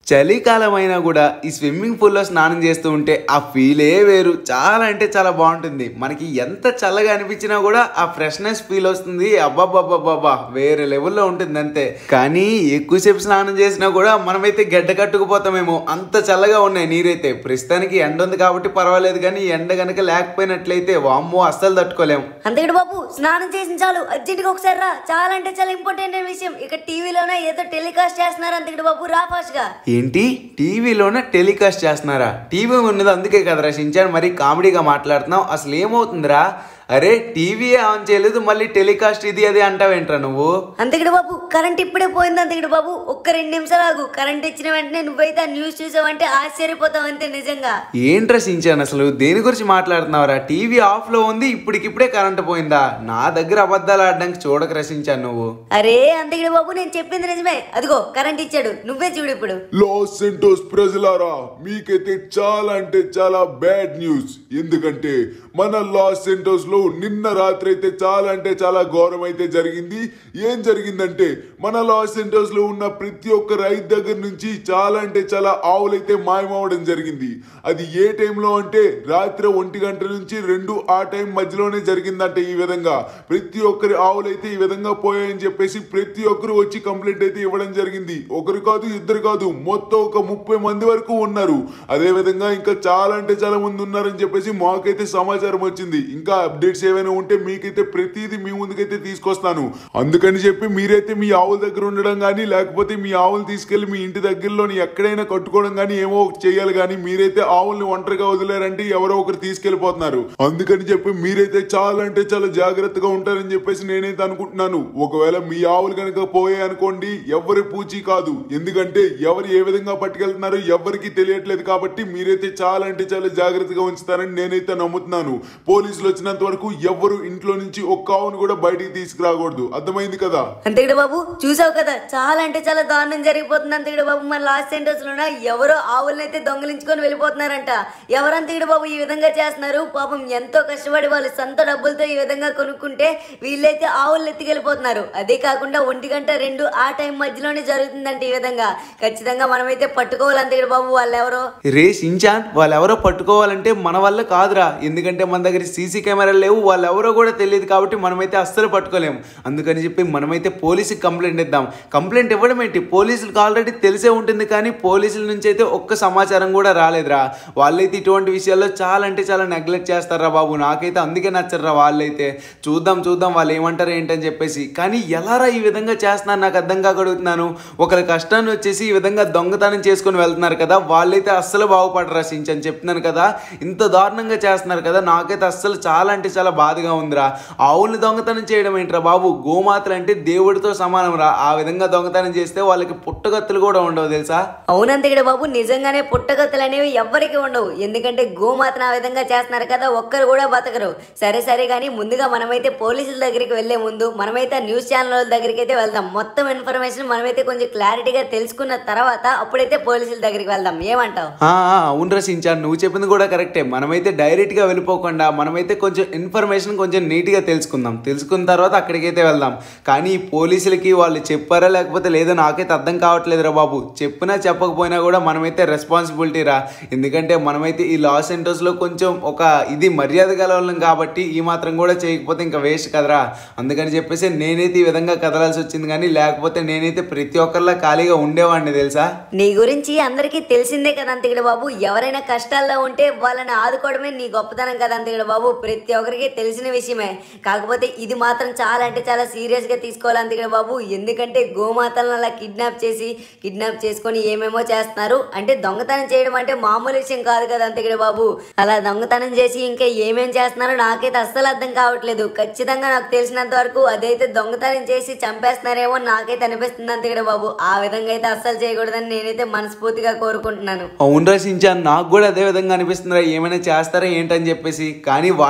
చలికాలం అయినా కూడా ఈ స్విమ్మింగ్ పూల్లో స్నానం చేస్తూ ఉంటే ఆ ఫీలే వేరు చాలా అంటే చాలా బాగుంటుంది మనకి ఎంత చల్లగా అనిపించినా కూడా ఆ ఫ్రెష్నెస్ ఫీల్ వస్తుంది అబ్బాబ్బాబ్బాబ్బా వేరే లెవెల్లో ఉంటుంది అంతే కానీ ఎక్కువసేపు స్నానం చేసినా కూడా మనమైతే గడ్డ కట్టుకుపోతామేమో అంత చల్లగా ఉన్నాయి నీరైతే ప్రస్తుతానికి ఎండ ఉంది కాబట్టి పర్వాలేదు కానీ ఎండ గనక లేకపోయినట్లయితే వామ్మో అస్సలు తట్టుకోలేము అంతేడు బాబు స్నానం చేసిన చాలు అర్జెంట్గా ఒకసారి రా చాలా అంటే చాలా ఇంపార్టెంట్ అయిన విషయం ఇక టీవీలోనే ఏదో టెలికాస్ట్ చేస్తున్నారు అంతేడు బాబు రా ఫాస్ట్ గా ఏంటి టీవీలోనే టెలికాస్ట్ చేస్తున్నారా టీవీ ఉన్నది అందుకే కదరా షించాన్ మరి కామెడీగా మాట్లాడుతున్నావు అసలు ఏమవుతుందిరా అరే టీవీ ఆన్ చేయలేదు మళ్ళీ టెలికాస్ట్ ఇది అది అంటావేంట్రా నువ్వు అంతేడు బాబు కరెంట్ ఇప్పుడే పోయింది అంతేడు బాబు ఒక్క రెండు నిమిషాలు ఆగు కరెంట్ ఇచ్చిన వెంటనే నువ్వైతే ఆ న్యూస్ చూసావంటే ఆశ్చర్యపోతావు అంతే నిజంగా ఏంట్రా షించాన్ అసలు దేని గురించి మాట్లాడుతున్నావురా టీవీ ఆఫ్ లో ఉంది ఇప్పటికిప్పుడే కరెంట్ పోయిందా నా దగ్గర అబద్ధాలు ఆడడానికి చూడక రసించాను నువ్వు అరే అంతేడు బాబు నేను చెప్పింది నిజమే అదిగో కరెంట్ ఇచ్చాడు నువ్వే చూడు ఇప్పుడు లాస్ సెంటోస్ ప్రజలారా మీకైతే చాలా అంటే చాలా బ్యాడ్ న్యూస్ ఎందుకంటే మన లాస్ సెంటోస్ లో నిన్న రాత్రి అయితే చాలా అంటే చాలా ఘోరం అయితే జరిగింది ఏం జరిగిందంటే మన లాస్ సెంటోస్ లో ఉన్న ప్రతి ఒక్క రైతు దగ్గర నుంచి చాలా అంటే చాలా ఆవులైతే మాయమవడం జరిగింది అది ఏ టైంలో అంటే రాత్రి ఒంటి గంట నుంచి రెండు ఆ టైం మధ్యలోనే జరిగిందంటే ఈ విధంగా ప్రతి ఒక్కరి ఆవులైతే ఈ విధంగా పోయాయని చెప్పేసి ప్రతి ఒక్కరు వచ్చి కంప్లైంట్ అయితే ఇవ్వడం జరిగింది ఒకరు కాదు ఇద్దరు కాదు మొత్తం ఒక ముప్పై మంది వరకు ఉన్నారు అదే విధంగా ఇంకా చాలా అంటే చాలా మంది ఉన్నారని చెప్పేసి మాకైతే సమాచారం వచ్చింది ఇంకా అప్డేట్స్ ఏమైనా ఉంటే మీకైతే ప్రతిదీ మీ ముందుకైతే తీసుకొస్తాను అందుకని చెప్పి మీరైతే మీ ఆవుల దగ్గర ఉండడం కానీ లేకపోతే మీ ఆవులు తీసుకెళ్లి మీ ఇంటి దగ్గరలోని ఎక్కడైనా కట్టుకోవడం కానీ ఏమో ఒకటి చేయాలి కానీ మీరైతే ఆవుల్ని ఒంటరిగా వదిలేరంటే ఎవరో ఒకరు తీసుకెళ్లిపోతున్నారు అందుకని చెప్పి మీరైతే చాలా అంటే చాలా జాగ్రత్తగా ఉంటారని చెప్పేసి నేనైతే అనుకుంటున్నాను ఒకవేళ మీ ఆవులు కనుక పోయాయి అనుకోండి ఎవరి పూచి కాదు ఎందుకంటే ఎవరు ఏ విధంగా పట్టుకెళ్తున్నారో ఎవరికి తెలియట్లేదు కాబట్టి మీరైతే చాలా అంటే చాలా జాగ్రత్తగా ఉంచుతారని నేనైతే నమ్ముతున్నాను పోలీసులు వచ్చినంత వరకు ఎవరు ఇంట్లో నుంచి ఒక్క ఆవును కూడా బయటికి తీసుకురాకూడదు అర్థమైంది కదా అంతేడు బాబు చూసావు కదా చాలా అంటే చాలా దారుణం జరిగిపోతుంది అంతేడు బాబు మన లాస్ట్ సెంటర్స్ లోన ఎవరో ఆవులను అయితే దొంగలించుకొని వెళ్ళిపోతున్నారంట ఎవరంతేడు బాబు ఈ విధంగా చేస్తున్నారు పాపం ఎంతో కష్టపడి వాళ్ళు సొంత డబ్బులతో ఈ విధంగా కొనుక్కుంటే వీళ్ళైతే ఆవులను ఎత్తుకెళ్ళిపోతున్నారు అదే కాకుండా ఒంటి గంట రెండు ఆ టైం మధ్యలోనే జరుగుతుందంట ఈ విధంగా ఖచ్చితంగా మనమైతే పట్టుకోవాలి అంతేడు బాబు వాళ్ళు ఎవరో రే షించాన్ వాళ్ళెవరో పట్టుకోవాలంటే మన వల్ల కాదురా ఎందుకంటే మన దగ్గర సీసీ కెమెరాలు లేవు వాళ్ళెవరో కూడా తెలియదు కాబట్టి మనమైతే అస్సలు పట్టుకోలేము అందుకని చెప్పి మనమైతే పోలీసుకి కంప్లైంట్ ఇద్దాం కంప్లైంట్ ఇవ్వడం ఏంటి పోలీసులకు ఆల్రెడీ తెలిసే ఉంటుంది కానీ పోలీసుల నుంచి అయితే ఒక్క సమాచారం కూడా రాలేదురా వాళ్ళైతే ఇటువంటి విషయాల్లో చాలా అంటే చాలా నెగ్లెక్ట్ చేస్తారా బాబు నాకైతే అందుకే నచ్చరురా వాళ్ళైతే చూద్దాం చూద్దాం వాళ్ళు ఏమంటారు ఏంటని చెప్పేసి కానీ ఎలారా ఈ విధంగా చేస్తున్నారు నాకు అర్థం కాగలుగుతున్నాను ఒకరి కష్టాన్ని వచ్చేసి ఈ విధంగా దొంగతనం చేసుకొని వెళ్తున్నారు కదా వాళ్ళైతే అస్సలు బాగుపడరా సించని చెప్తున్నాను కదా ఇంత దారుణంగా చేస్తున్నారు కదా నాకైతే అస్సలు చాలా అంటే చాలా బాధగా ఉందిరా ఆవుల్ని దొంగతనం చేయడం ఏంట్రా బాబు గోమాతలు అంటే దేవుడితో సమానం రా ఆ విధంగా దొంగతనం చేస్తే వాళ్ళకి పుట్టగత్తులు కూడా ఉండవు తెలుసా అవునంతేడు బాబు నిజంగానే పుట్టగతులు అనేవి ఎవ్వరికి ఉండవు ఎందుకంటే గోమాతను ఆ విధంగా చేస్తున్నారు కదా ఒక్కరు కూడా బతకరు సరే సరే కానీ ముందుగా మనమైతే పోలీసుల దగ్గరికి వెళ్లే ముందు మనమైతే ఆ న్యూస్ ఛానల్ దగ్గరికి అయితే వెళ్దాం మొత్తం ఇన్ఫర్మేషన్ మనమైతే కొంచెం క్లారిటీగా తెలుసుకున్న తర్వాత అప్పుడైతే పోలీసుల దగ్గరికి వెళ్దాం ఏమంటావు ఆ, ఆ, అవును రసించాను నువ్వు చెప్పింది కూడా కరెక్టే మనమైతే డైరెక్ట్గా వెళ్ళిపోకుండా మనమైతే కొంచెం ఇన్ఫర్మేషన్ కొంచెం నీట్గా తెలుసుకుందాం తెలుసుకున్న తర్వాత అక్కడికైతే వెళ్దాం కానీ ఈ పోలీసులకి వాళ్ళు చెప్పారా లేకపోతే లేదో నాకైతే అర్థం కావట్లేదురా బాబు చెప్పినా చెప్పకపోయినా కూడా మనమైతే రెస్పాన్సిబిలిటీ రా ఎందుకంటే మనమైతే ఈ లాస్ సెంటర్స్లో కొంచెం ఒక ఇది మర్యాద గల వాళ్ళం కాబట్టి ఈ మాత్రం కూడా చేయకపోతే ఇంకా వేస్ట్ కదరా అందుకని చెప్పేసి నేనైతే ఈ విధంగా కదలాల్సి వచ్చింది కానీ లేకపోతే నేనైతే ప్రతి ఒక్కరిలా ఖాళీగా ఉండేవాడిని తెలుసా నీ గురించి అందరికీ తెలిసిందే కదా అంతగడ బాబు ఎవరైనా కష్టాల్లో ఉంటే వాళ్ళని ఆదుకోవడమే నీ గొప్పతనం కదా అంతగడ బాబు ప్రతి ఒక్కరికి తెలిసిన విషయమే కాకపోతే ఇది మాత్రం చాలా అంటే చాలా సీరియస్ గా తీసుకోవాలి అంతగడ బాబు ఎందుకంటే గోమాతలను అలా కిడ్నాప్ చేసి కిడ్నాప్ చేసుకొని ఏమేమో చేస్తున్నారు అంటే దొంగతనం చేయడం అంటే మామూలు విషయం కాదు కదా అంతగడ బాబు అలా దొంగతనం చేసి ఇంకా ఏమేం చేస్తున్నారో నాకైతే అస్సలు అర్థం కావట్లేదు ఖచ్చితంగా నాకు తెలిసినంత వరకు అదైతే దొంగతనం చేసి చంపేస్తున్నారేమో నాకైతే అనిపిస్తుంది అంతగడ బాబు ఆ విధంగా అయితే అస్సలు చేయకూడదని నేనైతే మనస్ఫూర్తిగా కోరుకుంటున్నాను అవును రసించాను నాకు కూడా అదే విధంగా అనిపిస్తుందిరా ఏమైనా చేస్తారా ఏంటని చెప్పేసి కానీ వాటికైతే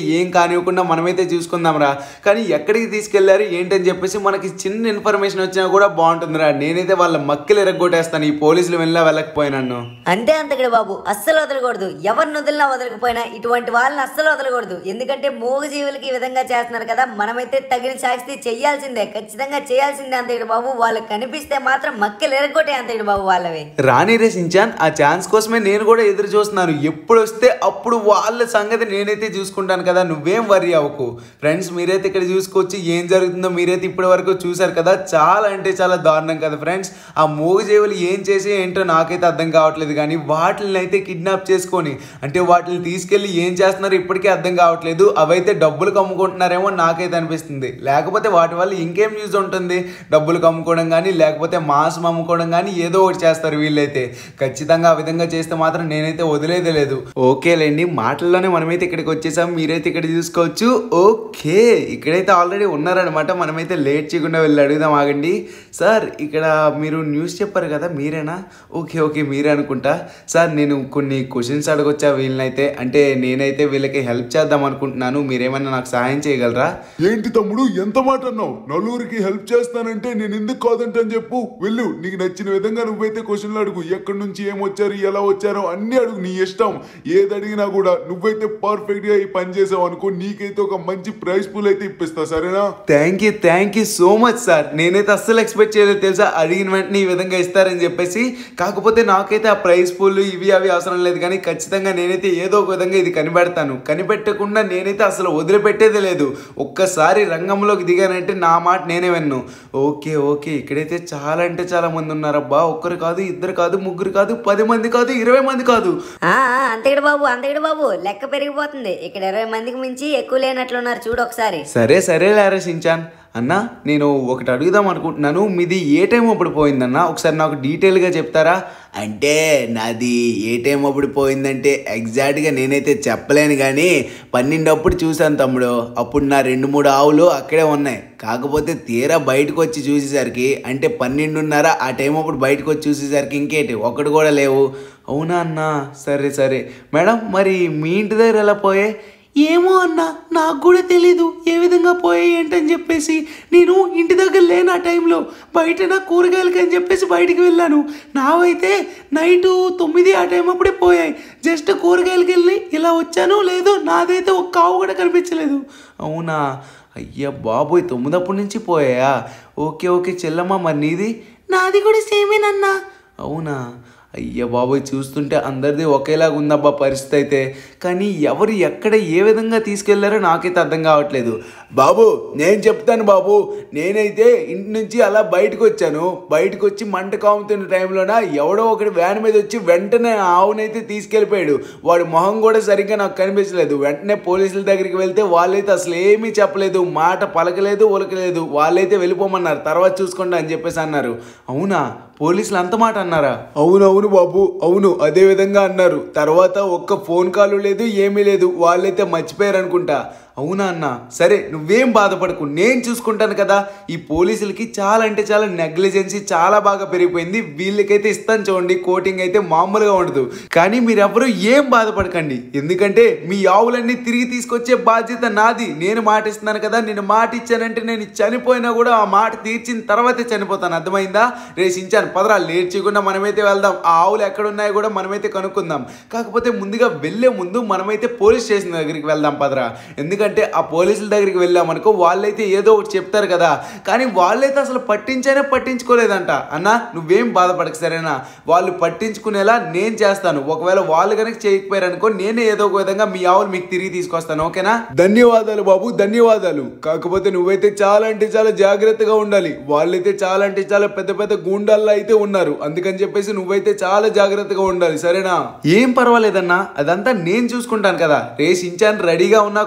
ఏం కానివ్వకుండా మనమైతే చూసుకుందాంరా కానీ ఎక్కడికి తీసుకెళ్లారు ఏంటని చెప్పేసి మనకి చిన్న ఇన్ఫర్మేషన్ వచ్చినా కూడా బాగుంటుందిరా నేనైతే వాళ్ళ మక్కలు ఎరగొట్టేస్తాను ఈ పోలీసులు వెళ్ళా వెళ్ళకపోయినాను అంతే అంతకడ బాబు అస్సలు వదలకూడదు ఎవరిని వదిలినా వదలకపోయినా ఇటువంటి వాళ్ళని అస్సలు వదలకూడదు ఎందుకంటే మూగజీవులకి ఈ విధంగా చేస్తున్నారు కదా మనమైతే తగిన శాస్తి చెయ్యాల్సిందే ఖచ్చితంగా చేయాల్సిందే అంతకడ బాబు వాళ్ళకి కనిపిస్తే మాత్రం మక్కలు ఎరగొట్టే అంతకడ బాబు వాళ్ళవి రాణి రే సించాన్ ఆ ఛాన్స్ కోసమే నేను కూడా ఎదురు చూస్తున్నాను ఎప్పుడు వస్తే అప్పుడు వాళ్ళ సంగతి నేనైతే చూసుకుంటాను కదా నువ్వేం వరి అవ్వకు ఫ్రెండ్స్ మీరైతే ఇక్కడ చూసుకోవచ్చు ఏం జరుగుతుందో మీరైతే ఇప్పటి వరకు చూసారు కదా చాలా అంటే చాలా దారుణం కదా ఫ్రెండ్స్ ఆ మూగజీవులు ఏం చేసి ఏంటో నాకైతే అర్థం కావట్లేదు కానీ వాటిని అయితే కిడ్నాప్ చేసుకొని అంటే వాటిని తీసుకెళ్ళి ఏం చేస్తున్నారో ఇప్పటికీ అర్థం కావట్లేదు అవైతే డబ్బులు కమ్ముకుంటున్నారేమో నాకైతే అనిపిస్తుంది లేకపోతే వాటి వల్ల ఇంకేం యూజ్ ఉంటుంది డబ్బులు కమ్ముకోవడం కానీ లేకపోతే మాంసం అమ్ముకోవడం కానీ ఏదో ఒకటి చేస్తారు వీళ్ళైతే ఖచ్చితంగా ఆ విధంగా చేస్తే మాత్రం నేనైతే వదిలేదే లేదు ఓకేలేండి మాటల్లోనే మనమైతే ఇక్కడికి వచ్చేసాం మీరైతే ఇక్కడ చూసుకోవచ్చు ఓకే ఇక్కడైతే ఆల్రెడీ ఉన్నారనమాట మనమైతే లేట్ చేయకుండా వెళ్ళి అడుగుదాం ఆగండి సార్ ఇక్కడ మీరు న్యూస్ చెప్పారు కదా మీరేనా ఓకే ఓకే మీరే అనుకుంటా సార్ నేను కొన్ని క్వశ్చన్స్ అడగొచ్చా వీళ్ళనైతే అంటే నేనైతే వీళ్ళకి హెల్ప్ చేద్దాం అనుకుంటున్నాను మీరేమైనా నాకు సహాయం చేయగలరా ఏంటి తమ్ముడు ఎంత మాట అన్నావు నలుగురికి హెల్ప్ చేస్తానంటే నేను ఎందుకు కాదంటని చెప్పు వెళ్ళు నీకు నచ్చిన విధంగా నువ్వైతే క్వశ్చన్లు అడుగు ఎక్కడి నుంచి ఏమొచ్చారు ఎలా వచ్చారో అన్ని అడుగు నీ ఇష్టం ఏది అడిగినా కూడా నువ్వైతే పర్ఫెక్ట్ గా ఈ పని చేసావు అనుకో నీకైతే ఒక మంచి ప్రైజ్ పూల్ అయితే ఇప్పిస్తా సరేనా thank you thank you so much sir నేనైతే అస్సలు ఎక్స్పెక్ట్ చేయలేదు తెలుసా అడిగిన వెంటనే ఈ విధంగా ఇస్తారని చెప్పేసి కాకపోతే నాకైతే ఆ ప్రైజ్ పూల్ ఇవి అవి అవసరం లేదు కానీ ఖచ్చితంగా నేనైతే ఏదో ఒక విధంగా ఇది కనిపెడతాను కనిపెట్టకుండా నేనైతే అసలు వదిలిపెట్టేదే లేదు ఒక్కసారి రంగంలోకి దిగానంటే నా మాట నేనే విన్ను ఓకే ఓకే ఇక్కడైతే చాలా అంటే చాలా మంది ఉన్నారబ్బా ఒక్కరు కాదు ఇద్దరు కాదు ముగ్గురు కాదు పది మంది కాదు ఇరవై మంది కాదు ఆ, ఆ, అంతకడ బాబు అంతకడ బాబు లెక్క పెరిగిపోతుంది ఇక్కడ ఇరవై మందికి మించి ఎక్కువ లేనట్లున్నారు చూడు ఒకసారి సరే సరే లేరా సించాన్ అన్న నేను ఒకటి అడుగుదాం అనుకుంటున్నాను మీది ఏ టైం అప్పుడు పోయిందన్న ఒకసారి నాకు డీటెయిల్గా చెప్తారా అంటే నాది ఏ టైం అప్పుడు పోయిందంటే ఎగ్జాక్ట్గా నేనైతే చెప్పలేను కానీ పన్నెండప్పుడు చూశాను తమ్ముడు అప్పుడు నా రెండు మూడు ఆవులు అక్కడే ఉన్నాయి కాకపోతే తీరా బయటకు వచ్చి చూసేసరికి అంటే పన్నెండున్నర ఆ టైం అప్పుడు బయటకు వచ్చి చూసేసరికి ఇంకేంటి ఒకటి కూడా లేవు అవునా అన్న సరే సరే మేడం మరి మీ ఇంటి దగ్గర ఎలా పోయే ఏమో అన్న నాకు కూడా తెలీదు ఏ విధంగా పోయాయి ఏంటని చెప్పేసి నేను ఇంటి దగ్గర లేను ఆ టైంలో బయట నా కూరగాయలకి అని చెప్పేసి బయటికి వెళ్ళాను నావైతే నైటు తొమ్మిది ఆ టైం అప్పుడే పోయాయి జస్ట్ కూరగాయలకి వెళ్ళి ఇలా వచ్చాను లేదు నాదైతే ఒక్క ఆవు కూడా కనిపించలేదు అవునా అయ్యా బాబోయ్ తొమ్మిదప్పటి నుంచి పోయాయా ఓకే ఓకే చెల్లమ్మ మరి నీది నాది కూడా సేమేనన్నా అవునా అయ్య బాబోయ్ చూస్తుంటే అందరిది ఒకేలాగా ఉందబ్బా పరిస్థితి అయితే కానీ ఎవరు ఎక్కడ ఏ విధంగా తీసుకెళ్లారో నాకైతే అర్థం కావట్లేదు బాబు నేను చెప్తాను బాబు నేనైతే ఇంటి నుంచి అలా బయటకు వచ్చాను బయటకు వచ్చి మంట కాముతున్న టైంలోన ఎవడో ఒకటి వ్యాన్ మీద వచ్చి వెంటనే ఆ ఆవునైతే తీసుకెళ్ళిపోయాడు వాడి మొహం కూడా సరిగ్గా నాకు కనిపించలేదు వెంటనే పోలీసుల దగ్గరికి వెళ్తే వాళ్ళైతే అసలు ఏమీ చెప్పలేదు మాట పలకలేదు ఉలకలేదు వాళ్ళైతే వెళ్ళిపోమన్నారు తర్వాత చూసుకోండి అని చెప్పేసి అన్నారు అవునా పోలీసులు అంత మాట అన్నారా అవును అవును బాబు అవును అదే విధంగా అన్నారు తర్వాత ఒక్క ఫోన్ కాల్ లేదు ఏమీ లేదు వాళ్ళైతే మర్చిపోయారు అనుకుంటా అవునా అన్న సరే నువ్వేం బాధపడకు నేను చూసుకుంటాను కదా ఈ పోలీసులకి చాలా అంటే చాలా నెగ్లిజెన్సీ చాలా బాగా పెరిగిపోయింది వీళ్ళకైతే ఇస్తాను చూడండి కోటింగ్ అయితే మామూలుగా ఉండదు కానీ మీరెవ్వరూ ఏం బాధపడకండి ఎందుకంటే మీ ఆవులన్నీ తిరిగి తీసుకొచ్చే బాధ్యత నాది నేను మాట ఇస్తున్నాను కదా నేను మాట ఇచ్చానంటే నేను చనిపోయినా కూడా ఆ మాట తీర్చిన తర్వాతే చనిపోతాను అర్థమైందా రేసించాను పదరా లేట్ చేయకుండా మనమైతే వెళ్దాం ఆ ఆవులు ఎక్కడ ఉన్నాయో కూడా మనమైతే కనుక్కుందాం కాకపోతే ముందుగా వెళ్ళే ముందు మనమైతే పోలీస్ స్టేషన్ దగ్గరికి వెళ్దాం పదరా ఎందుకంటే ఆ పోలీసుల దగ్గరికి వెళ్ళామనుకో వాళ్ళైతే ఏదో ఒకటి చెప్తారు కదా కానీ వాళ్ళైతే అసలు పట్టించైనా పట్టించుకోలేదంట అన్న నువ్వేం బాధపడక సరేనా వాళ్ళు పట్టించుకునేలా నేను చేస్తాను ఒకవేళ వాళ్ళు కనుక చేయకపోయారనుకో నేనే ఏదో ఒక విధంగా మీ ఆవులు మీకు తిరిగి తీసుకొస్తాను ఓకేనా ధన్యవాదాలు బాబు ధన్యవాదాలు కాకపోతే నువ్వైతే చాలా అంటే చాలా జాగ్రత్తగా ఉండాలి వాళ్ళైతే చాలా అంటే చాలా పెద్ద పెద్ద గూండాల్లో అయితే ఉన్నారు అందుకని చెప్పేసి నువ్వైతే చాలా జాగ్రత్తగా ఉండాలి సరేనా ఏం పర్వాలేదన్నా అదంతా నేను చూసుకుంటాను కదా రేస్ ఇంచాన్ రెడీగా ఉన్నావు కదా మనమైతే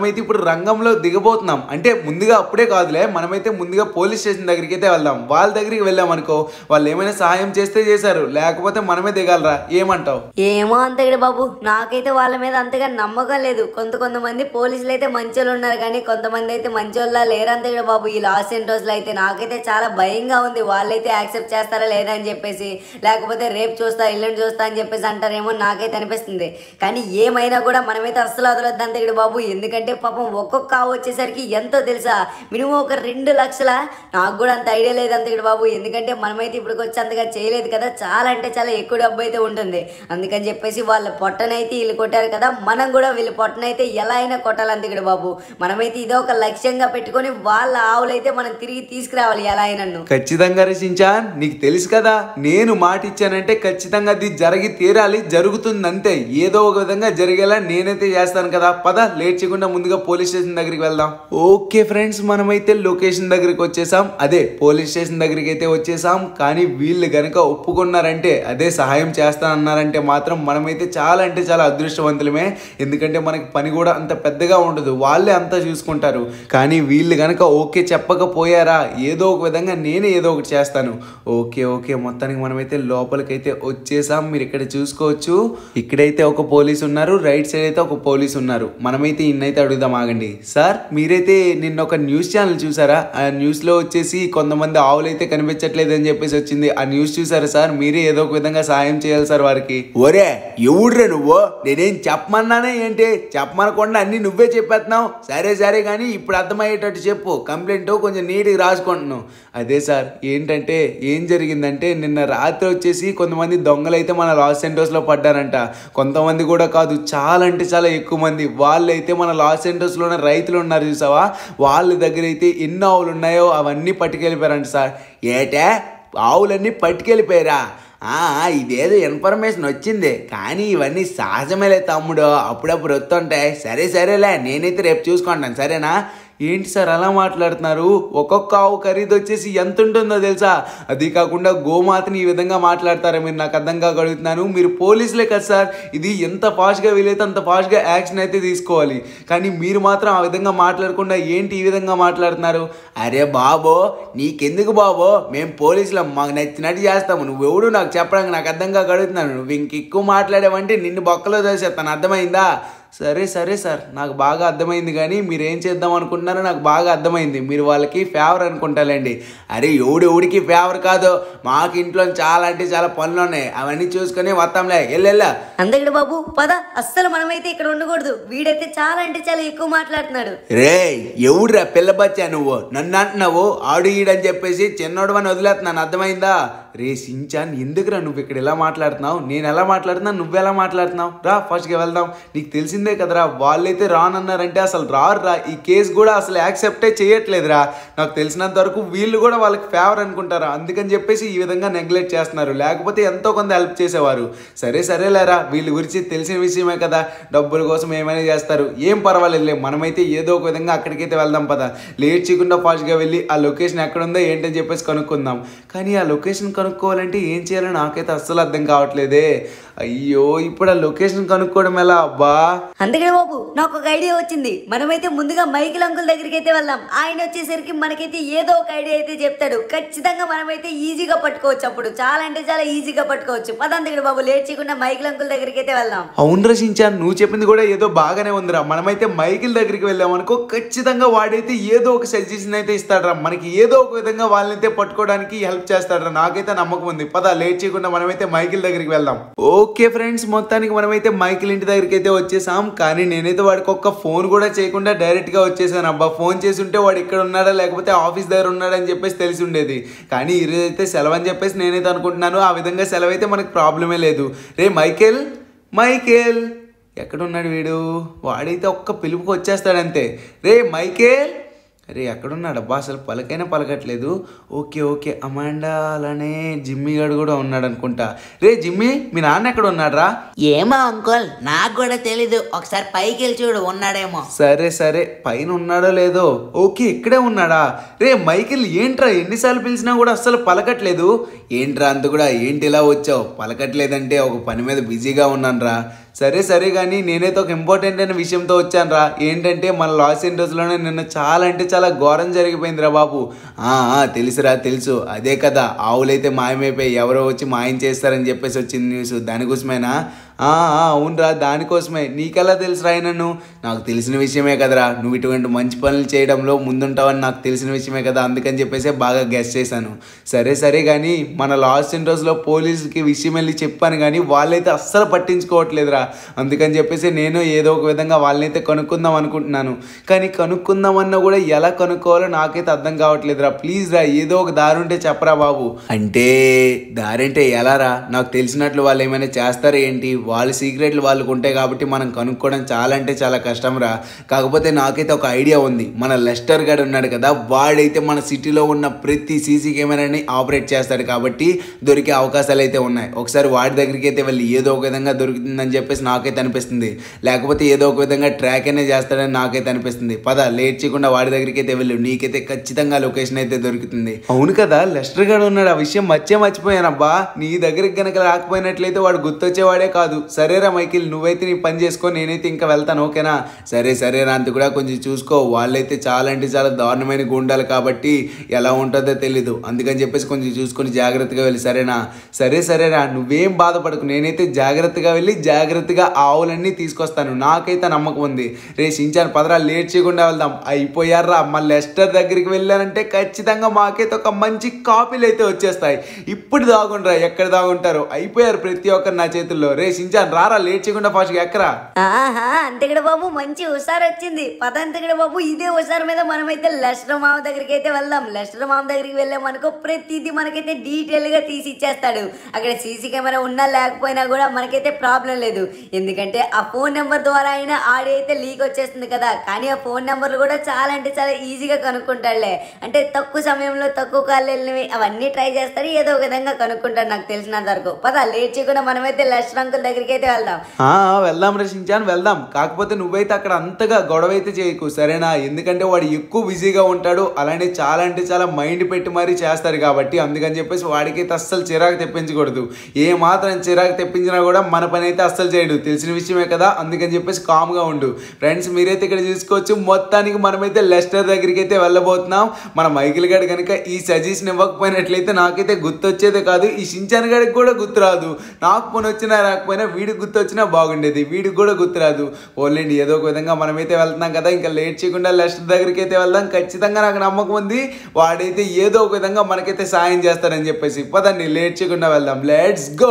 మనమైతే ఇప్పుడు రంగంలో దిగబోతున్నాం అంటే ముందుగా అప్పుడే కాదులే మనమైతే ముందుగా పోలీస్ స్టేషన్ దగ్గరికి అయితే వెళ్దాం వాళ్ళ దగ్గరికి వెళ్ళాం అనుకో వాళ్ళు ఏమైనా సహాయం చేస్తే చేశారు లేకపోతే మనమే దిగాలరా ఏమంటావు ఏమో అంతగడి బాబు నాకైతే వాళ్ళ మీద అంతగా నమ్మకం లేదు కొంత కొంతమంది పోలీసులు అయితే మంచోళ్ళు ఉన్నారు కానీ కొంతమంది అయితే మంచోళ్ళ లేరు అంతగడి బాబు ఈ లాస్ ఏంటోస్లో అయితే నాకైతే చాలా భయంగా ఉంది వాళ్ళైతే యాక్సెప్ట్ చేస్తారా లేదా అని చెప్పేసి లేకపోతే రేపు చూస్తా ఎల్లుండి చూస్తా అని చెప్పేసి అంటారేమో నాకైతే అనిపిస్తుంది కానీ ఏమైనా కూడా మనమైతే అస్సలు వదలొద్దు అంతగడి బాబు ఎందుకంటే పాపం ఒక్కొక్క ఆవు వచ్చేసరికి ఎంతో తెలుసా మినిమం ఒక రెండు లక్షల నాకు కూడా అంత ఐడియా లేదు అంతగడి బాబు ఎందుకంటే మనమైతే ఇప్పుడు వచ్చి అంతగా చేయలేదు కదా చాలా అంటే చాలా ఎక్కువ డబ్బు అయితే ఉంటుంది అందుకని చెప్పేసి వాళ్ళ పొట్టనైతే వీళ్ళు కొట్టారు కదా మనం కూడా వీళ్ళ పొట్టనైతే ఎలా అయినా కొట్టాలి అంతగడి బాబు మనమైతే ఇదో ఒక లక్ష్యంగా పెట్టుకొని వాళ్ళ ఆవులైతే మనం తిరిగి తీసుకురావాలి ఎలా అయినను ఖచ్చితంగా రచించాన్ నీకు తెలుసు కదా నేను మాట ఇచ్చానంటే ఖచ్చితంగా అది జరిగి తీరాలి జరుగుతుంది అంతే ఏదో ఒక విధంగా జరిగేలా నేనైతే చేస్తాను కదా పద లేట్ చేయకుండా ముందుగా పోలీస్ స్టేషన్ దగ్గరికి వెళ్దాం ఓకే ఫ్రెండ్స్ మనమైతే లొకేషన్ దగ్గరికి వచ్చేసాం అదే పోలీస్ స్టేషన్ దగ్గరికి అయితే వచ్చేసాం కానీ వీళ్ళు గనక ఒప్పుకున్నారంటే అదే సహాయం చేస్తానన్నారంటే మాత్రం మనమైతే చాలా అంటే చాలా అదృష్టవంతులమే ఎందుకంటే మనకి పని కూడా అంత పెద్దగా ఉండదు వాళ్ళే అంతా చూసుకుంటారు కానీ వీళ్ళు గనక ఓకే చెప్పకపోయారా ఏదో ఒక విధంగా నేనే ఏదో ఒకటి చేస్తాను ఓకే ఓకే మొత్తానికి మనమైతే లోపలికైతే వచ్చేసాం మీరు ఇక్కడ చూసుకోవచ్చు ఇక్కడైతే ఒక పోలీస్ ఉన్నారు రైట్ సైడ్ అయితే ఒక పోలీస్ ఉన్నారు మనమైతే ఇన్నైతే అడుగుదాం ఆగండి సార్ మీరైతే నిన్న ఒక న్యూస్ ఛానల్ చూసారా ఆ న్యూస్ లో వచ్చేసి కొంతమంది ఆవులు అయితే కనిపించట్లేదు అని చెప్పేసి వచ్చింది ఆ న్యూస్ చూసారా సార్ మీరే ఏదో ఒక విధంగా సాయం చేయాలి సార్ వారికి ఒరే ఎవడ్రే నువ్వు నేనేం చెప్పమన్నానే ఏంటి చెప్పమనకుండా అన్ని నువ్వే చెప్పేస్తున్నావు సరే సరే కానీ ఇప్పుడు అర్థమయ్యేటట్టు చెప్పు కంప్లైంట్ కొంచెం నీట్గా రాసుకుంటున్నావు అదే సార్ ఏంటంటే ఏం జరిగిందంటే నిన్న రాత్రి వచ్చేసి కొంతమంది దొంగలు అయితే మన లాస్ సెంటర్స్లో పడ్డారంట కొంతమంది కూడా కాదు చాలా అంటే చాలా ఎక్కువ మంది వాళ్ళైతే మన లాస్ సెంటర్స్లోనే రైతులు ఉన్నారు చూసావా వాళ్ళ దగ్గర అయితే ఎన్ని ఆవులు ఉన్నాయో అవన్నీ పట్టుకెళ్ళిపోయారంట సార్ ఏటే ఆవులన్నీ పట్టుకెళ్ళిపోయారా ఆ, ఇదేదో ఇన్ఫర్మేషన్ వచ్చింది కానీ ఇవన్నీ సహజమేలే తమ్ముడు అప్పుడప్పుడు వస్తుంటాయి సరే సరేలే నేనైతే రేపు చూసుకుంటాను సరేనా ఏంటి సార్ అలా మాట్లాడుతున్నారు ఒక్కొక్క ఆవు ఖరీదు వచ్చేసి ఎంత ఉంటుందో తెలుసా అది కాకుండా గోమాతని ఈ విధంగా మాట్లాడతారా మీరు నాకు అర్థం కాక అడుగుతున్నాను మీరు పోలీసులే కదా సార్ ఇది ఎంత ఫాస్ట్గా వీలైతే అంత ఫాస్ట్గా యాక్షన్ అయితే తీసుకోవాలి కానీ మీరు మాత్రం ఆ విధంగా మాట్లాడకుండా ఏంటి ఈ విధంగా మాట్లాడుతున్నారు అరే బాబో నీకెందుకు బాబో మేము పోలీసులం మాకు నచ్చినట్టు చేస్తాము నువ్వెవడు నాకు చెప్పడానికి నాకు అర్థం కాక అడుగుతున్నాను నువ్వు ఇంక ఎక్కువ మాట్లాడావంటే నిన్ను బొక్కలో తోసేస్తాను అర్థమైందా సరే సరే సార్ నాకు బాగా అర్థమైంది కానీ మీరు ఏం చేద్దాం అనుకుంటున్నారో నాకు బాగా అర్థమైంది మీరు వాళ్ళకి ఫేవర్ అనుకుంటారండి అరే ఎవడు ఎవడికి ఫేవర్ కాదు మాకు ఇంట్లో చాలా అంటే చాలా పనులు ఉన్నాయి అవన్నీ చూసుకొని వస్తాంలే ఎల్లెల్లా అందగడి బాబు పద అస్సలు మనమైతే ఇక్కడ ఉండకూడదు వీడైతే చాలా అంటే చాలా ఎక్కువ మాట్లాడుతున్నాడు రే ఎవడురా పిల్ల బచ్చా నువ్వు నన్ను అంటున్నావు ఆడు ఈడని చెప్పేసి చిన్నోడు అని వదిలేస్తున్నాను అర్థమైందా రే సించాన్ ఎందుకురా నువ్వు ఇక్కడ ఎలా మాట్లాడుతున్నావు నేను ఎలా మాట్లాడుతున్నావు నువ్వు ఎలా మాట్లాడుతున్నావు రా ఫస్ట్గా వెళ్దాం నీకు తెలిసిందే కదరా వాళ్ళైతే రానన్నారంటే అసలు రారు రా ఈ కేసు కూడా అసలు యాక్సెప్టే చేయట్లేదురా నాకు తెలిసినంత వరకు వీళ్ళు కూడా వాళ్ళకి ఫేవర్ అనుకుంటారా అందుకని చెప్పేసి ఈ విధంగా నెగ్లెక్ట్ చేస్తున్నారు లేకపోతే ఎంతో కొంత హెల్ప్ చేసేవారు సరే సరేలేరా వీళ్ళ గురించి తెలిసిన విషయమే కదా డబ్బుల కోసం ఏమైనా చేస్తారు ఏం పర్వాలేదులే మనమైతే ఏదో ఒక విధంగా అక్కడికైతే వెళ్దాం పద లేట్ చేయకుండా ఫాస్ట్గా వెళ్ళి ఆ లొకేషన్ ఎక్కడ ఉందో ఏంటని చెప్పేసి కనుక్కుందాం కానీ ఆ లొకేషన్ కనుక్కోవాలంటే ఏం చేయాలో నాకైతే అస్సలు అర్థం కావట్లేదే అయ్యో ఇప్పుడు ఆ లొకేషన్ కనుక్కోవడం ఎలా అబ్బా అందుకని బాబు నాకు ఒక ఐడియా వచ్చింది మనమైతే ముందుగా మైకిల్ అంకుల్ దగ్గరికి అయితే వెళ్దాం ఆయన వచ్చేసరికి మనకైతే ఏదో ఒక ఐడియా అయితే చెప్తాడు ఖచ్చితంగా మనమైతే ఈజీగా పట్టుకోవచ్చు అప్పుడు చాలా అంటే చాలా ఈజీగా పట్టుకోవచ్చు పదంతగడి బాబు లేట్ చేయకుండా మైకిల్ అంకుల్ దగ్గరికి అయితే వెళ్దాం అవును రచించాను నువ్వు చెప్పింది కూడా ఏదో బాగానే ఉందిరా మనమైతే మైకిల్ దగ్గరికి వెళ్ళామనుకో ఖచ్చితంగా వాడైతే ఏదో ఒక సజెషన్ అయితే ఇస్తాడరా మనకి ఏదో ఒక విధంగా వాళ్ళనైతే పట్టుకోవడానికి హెల్ప్ చేస్తాడరా నాకైతే నమ్మకం ఉంది పద లేట్ చేయకుండా మనమైతే మైకిల్ దగ్గరికి వెళ్దాం ఓకే ఫ్రెండ్స్ మొత్తానికి మనమైతే మైకిల్ ఇంటి దగ్గరికి అయితే వచ్చేసాం కానీ నేనైతే వాడికి ఒక్క ఫోన్ కూడా చేయకుండా డైరెక్ట్ గా వచ్చేసాను అబ్బా ఫోన్ చేసి ఉంటే వాడు ఇక్కడ ఉన్నాడా లేకపోతే ఆఫీస్ దగ్గర ఉన్నాడా అని చెప్పేసి తెలిసి ఉండేది కానీ ఈరోజు అయితే సెలవు అని చెప్పేసి నేనైతే అనుకుంటున్నాను ఆ విధంగా సెలవు అయితే మనకి ప్రాబ్లమే లేదు రే మైకేల్ మైకేల్ ఎక్కడున్నాడు వీడు వాడైతే ఒక్క పిలుపుకి వచ్చేస్తాడంతే రే మైకేల్ అరే ఎక్కడున్నాడు అబ్బా అసలు పలకైనా పలకట్లేదు ఓకే ఓకే అమాండా అలానే జిమ్మీ గడు కూడా ఉన్నాడు అనుకుంటా రే జిమ్మీ మీ నాన్న ఎక్కడ ఉన్నాడ్రా ఏమో అంకుల్ నాకు కూడా తెలీదు ఒకసారి పైకి వెళ్ళి చూడు ఉన్నాడేమో సరే సరే పైన ఉన్నాడో లేదో ఓకే ఇక్కడే ఉన్నాడా రే మైకిల్ ఏంట్రా ఎన్నిసార్లు పిలిచినా కూడా అస్సలు పలకట్లేదు ఏంట్రా అంత కూడా ఏంటి ఇలా వచ్చావు పలకట్లేదంటే ఒక పని మీద బిజీగా ఉన్నానురా సరే సరే కానీ నేనైతే ఒక ఇంపార్టెంట్ అయిన విషయంతో వచ్చాను రా ఏంటంటే మన లాస్ ఏంజల్స్లోనే నిన్న చాలా అంటే చాలా ఘోరం జరిగిపోయిందిరా బాబు ఆ, ఆ, తెలుసురా తెలుసు అదే కదా ఆవులైతే మాయమైపోయి ఎవరో వచ్చి మాయం చేస్తారని చెప్పేసి వచ్చింది న్యూస్ దానికోసమేనా ఆ, ఆ, అవునరా దానికోసమే నీకెలా తెలుసురా నన్ను నాకు తెలిసిన విషయమే కదరా నువ్వు ఇటువంటి మంచి పనులు చేయడంలో ముందుంటావని నాకు తెలిసిన విషయమే కదా అందుకని చెప్పేసి బాగా గెస్ట్ చేశాను సరే సరే కానీ మన లాస్ సెంటర్స్లో పోలీసుకి విషయం వెళ్ళి చెప్పాను కానీ వాళ్ళైతే అస్సలు పట్టించుకోవట్లేదురా అందుకని చెప్పేసి నేను ఏదో ఒక విధంగా వాళ్ళనైతే కనుక్కుందాం అనుకుంటున్నాను కానీ కనుక్కుందామన్నా కూడా ఎలా కనుక్కోవాలో నాకైతే అర్థం కావట్లేదురా ప్లీజ్ రా ఏదో ఒక దారి ఉంటే చెప్పరా బాబు అంటే దారి అంటే ఎలా రా నాకు తెలిసినట్లు వాళ్ళు ఏమైనా చేస్తారా ఏంటి వాళ్ళ సీక్రెట్లు వాళ్ళకు ఉంటాయి కాబట్టి మనం కనుక్కోవడం చాలా అంటే చాలా కష్టం రా కాకపోతే నాకైతే ఒక ఐడియా ఉంది మన లెస్టర్ గారు ఉన్నాడు కదా వాడైతే మన సిటీలో ఉన్న ప్రతి సీసీ కెమెరాని ఆపరేట్ చేస్తాడు కాబట్టి దొరికే అవకాశాలు అయితే ఉన్నాయి ఒకసారి వాడి దగ్గరికి అయితే వెళ్ళి ఏదో ఒక విధంగా దొరుకుతుందని చెప్పేసి నాకైతే అనిపిస్తుంది లేకపోతే ఏదో ఒక విధంగా ట్రాక్ అనే చేస్తాడని నాకైతే అనిపిస్తుంది పద లేట్ చేయకుండా వాడి దగ్గరికి అయితే వెళ్ళు నీకైతే ఖచ్చితంగా లొకేషన్ అయితే దొరుకుతుంది అవును కదా లెస్టర్ గారు ఉన్నాడు ఆ విషయం మర్చే మర్చిపోయానబ్బా నీ దగ్గరికి గనక రాకపోయినట్లయితే వాడు గుర్తొచ్చేవాడే కాదు సరేరా మైకిల్ నువ్వైతే నీ పని చేసుకో నేనైతే ఇంకా వెళ్తాను ఓకేనా సరే సరే అంత కూడా కొంచెం చూసుకో వాళ్ళైతే చాలా అంటే చాలా దారుణమైన గుండాలు కాబట్టి ఎలా ఉంటుందో తెలీదు అందుకని చెప్పేసి కొంచెం చూసుకొని జాగ్రత్తగా వెళ్ళి సరేనా సరే సరేరా నువ్వేం బాధపడకు నేనైతే జాగ్రత్తగా వెళ్ళి జాగ్రత్తగా ఆవులన్నీ తీసుకొస్తాను నాకైతే నమ్మకం ఉంది రే సించాను పదరా లేట్ చేయకుండా వెళ్దాం అయిపోయారా మళ్ళీ లెస్టర్ దగ్గరికి వెళ్ళానంటే ఖచ్చితంగా మాకైతే ఒక మంచి కాపీలు అయితే వచ్చేస్తాయి ఇప్పుడు దాగుండ్రా ఎక్కడ దాగుంటారు అయిపోయారు ప్రతి ఒక్కరు నా చేతుల్లో రే సించాన్ రారా లేట్ చేయకుండా ఫాస్ట్గా ఎక్కరా ఆహా అంతగడ బాబు మంచి హుషారు వచ్చింది పద అంతగడ బాబు ఇదే హుషారు మీద మనమైతే లెస్టర్ మామ దగ్గరికి అయితే వెళ్దాం లెస్టర్ మామ దగ్గరికి వెళ్ళామనుకో ప్రతిదీ మనకైతే డీటెయిల్ గా తీసి ఇచ్చేస్తాడు అక్కడ సీసీ కెమెరా ఉన్నా లేకపోయినా కూడా మనకైతే ప్రాబ్లం లేదు ఎందుకంటే ఆ ఫోన్ నెంబర్ ద్వారా అయినా ఆడియో అయితే లీక్ వచ్చేస్తుంది కదా కానీ ఆ ఫోన్ నెంబర్లు కూడా చాలా అంటే చాలా ఈజీగా కనుక్కుంటాడులే అంటే తక్కువ సమయంలో తక్కువ కాళ్ళు వెళ్ళినవి అవన్నీ ట్రై చేస్తాడు ఏదో ఒక విధంగా కనుక్కుంటాడు నాకు తెలిసినంత వరకు పద లేట్ చేయకుండా మనమైతే లెస్టర్ అంకుల్ దగ్గరికి అయితే వెళ్దాం ఆ, వెళ్దాం రచించాను వెళ్దాం కాకపోతే నువ్వైతే అక్కడ అంతగా గొడవ అయితే చేయకు సరేనా ఎందుకంటే వాడు ఎక్కువ బిజీగా ఉంటాడు అలానే చాలా అంటే చాలా మైండ్ పెట్టి మరీ చేస్తాడు కాబట్టి అందుకని చెప్పేసి వాడికైతే అస్సలు చిరాకు తెప్పించకూడదు ఏ మాత్రం చిరాకు తెప్పించినా కూడా మన పని అయితే అస్సలు చేయడు తెలిసిన విషయమే కదా అందుకని చెప్పేసి కామ్గా ఉండు ఫ్రెండ్స్ మీరైతే ఇక్కడ చూసుకోవచ్చు మొత్తానికి మనమైతే లెస్టర్ దగ్గరికి అయితే వెళ్ళబోతున్నాం మన మైకిల్ గడు కనుక ఈ సజెషన్ ఇవ్వకపోయినట్లయితే నాకైతే గుర్తొచ్చేదే కాదు ఈ షించాన్ గడికి కూడా గుర్తురాదు నాకు పని వచ్చినా రాకపోయినా వీడికి గుర్తొచ్చినా బాగుండేది వీడికి కూడా గుర్తురాదు ఓన్లీ ఏదో ఒక విధంగా మనమైతే వెళ్తున్నాం కదా ఇంకా లేట్ చేయకుండా లెస్టర్ దగ్గరికి అయితే వెళ్దాం ఖచ్చితంగా నాకు నమ్మకం ఉంది వాడైతే ఏదో ఒక విధంగా మనకైతే సాయం చేస్తారని చెప్పేసి పదండి లేట్ చేయకుండా వెళ్దాం లెట్స్ గో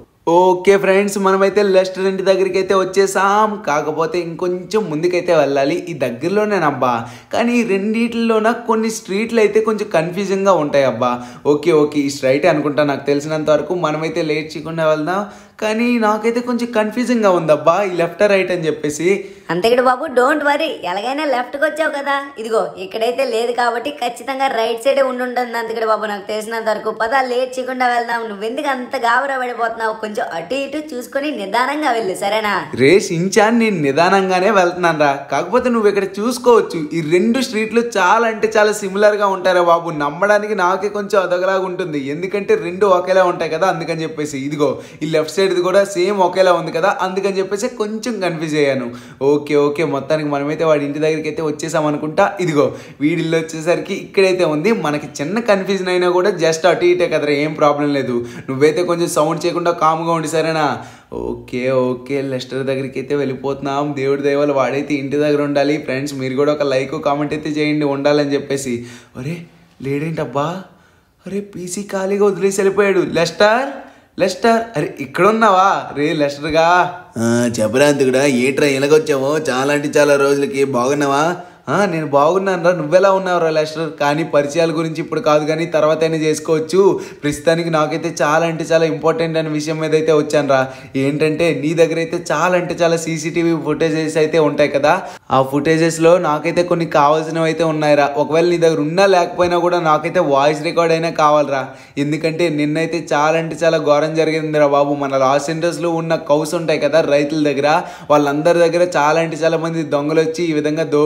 ఓకే ఫ్రెండ్స్ మనమైతే లెస్టర్ ఇంటి దగ్గరికి అయితే వచ్చేసాం కాకపోతే ఇంకొంచెం ముందుకైతే వెళ్ళాలి ఈ దగ్గరలోనేనబ్బా కానీ ఈ రెండిట్లోన కొన్ని స్ట్రీట్లు అయితే కొంచెం కన్ఫ్యూజింగ్గా ఉంటాయి అబ్బా ఓకే ఓకే ఈ స్ట్రైట్ అనుకుంటా నాకు తెలిసినంత వరకు మనమైతే లేట్ చేయకుండా వెళ్దాం కానీ నాకైతే కొంచెం కన్ఫ్యూజింగ్గా ఉందబ్బా ఈ లెఫ్ట్ రైట్ అని చెప్పేసి అంతేకడ బాబు డోంట్ వరీ ఎలాగైనా లెఫ్ట్కి వచ్చావు కదా ఇదిగో ఇక్కడైతే లేదు కాబట్టి ఖచ్చితంగా రైట్ సైడే ఉండుంటుంది అంతకడ బాబు నాకు తెలిసినంత వరకు పద లేట్ చేయకుండా వెళ్దాం నువ్వెందుకు అంత గాబరా పడిపోతున్నావు కొంచెం అటు ఇటు చూసుకొని నిదానంగా వెళ్ళు సరేనా రే షించాన్ నేను నిదానంగానే వెళ్తున్నాను రా కాకపోతే నువ్వు ఇక్కడ చూసుకోవచ్చు ఈ రెండు స్ట్రీట్లు చాలా అంటే చాలా సిమిలర్గా ఉంటారా బాబు నమ్మడానికి నాకే కొంచెం అదొకలాగా ఉంటుంది ఎందుకంటే రెండు ఒకేలా ఉంటాయి కదా అందుకని చెప్పేసి ఇదిగో ఈ లెఫ్ట్ సైడ్ది కూడా సేమ్ ఒకేలా ఉంది కదా అందుకని చెప్పేసి కొంచెం కన్ఫ్యూజ్ అయ్యాను ఓకే ఓకే మొత్తానికి మనమైతే వాడి ఇంటి దగ్గరికి అయితే వచ్చేసాం అనుకుంటా ఇదిగో వీడిల్లో వచ్చేసరికి ఇక్కడైతే ఉంది మనకి చిన్న కన్ఫ్యూజన్ అయినా కూడా జస్ట్ అటు ఇటే కదరా ఏం ప్రాబ్లం లేదు నువ్వైతే కొంచెం సౌండ్ చేయకుండా కామ్గా ఉండి సరేనా ఓకే ఓకే లెస్టర్ దగ్గరికి అయితే వెళ్ళిపోతున్నాం దేవుడి దయవల్ల వాడైతే ఇంటి దగ్గర ఉండాలి ఫ్రెండ్స్ మీరు కూడా ఒక లైక్ కామెంట్ అయితే చేయండి ఉండాలని చెప్పేసి అరే లేడేంటబ్బా అరే పీసీ ఖాళీగా వదిలేసి వెళ్ళిపోయాడు లెస్టర్ లెస్టర్ అరే ఇక్కడ ఉన్నావా రే లెస్టర్గా చెప్పరాంతుడా ఏట్రా ఎలాగొచ్చావో చాలా అంటే చాలా రోజులకి బాగున్నావా ఆ, నేను బాగున్నాను రా నువ్వెలా ఉన్నావురా లెస్టర్ కానీ పరిచయాల గురించి ఇప్పుడు కాదు కానీ తర్వాత అయినా చేసుకోవచ్చు ప్రస్తుతానికి నాకైతే చాలా అంటే చాలా ఇంపార్టెంట్ అనే విషయం మీద అయితే వచ్చాను రా ఏంటంటే నీ దగ్గర అయితే చాలా అంటే చాలా సీసీటీవీ ఫుటేజెస్ అయితే ఉంటాయి కదా ఆ ఫుటేజెస్లో నాకైతే కొన్ని కావాల్సినవి అయితే ఉన్నాయిరా ఒకవేళ నీ దగ్గర ఉన్నా లేకపోయినా కూడా నాకైతే వాయిస్ రికార్డ్ అయినా కావాలరా ఎందుకంటే నిన్నైతే చాలా అంటే చాలా ఘోరం జరిగిందిరా బాబు మన లాస్ ఏంజల్స్లో ఉన్న కౌస్ ఉంటాయి కదా రైతుల దగ్గర వాళ్ళందరి దగ్గర చాలా అంటే చాలా మంది దొంగలు వచ్చి ఈ విధంగా దోపిడీ అయితే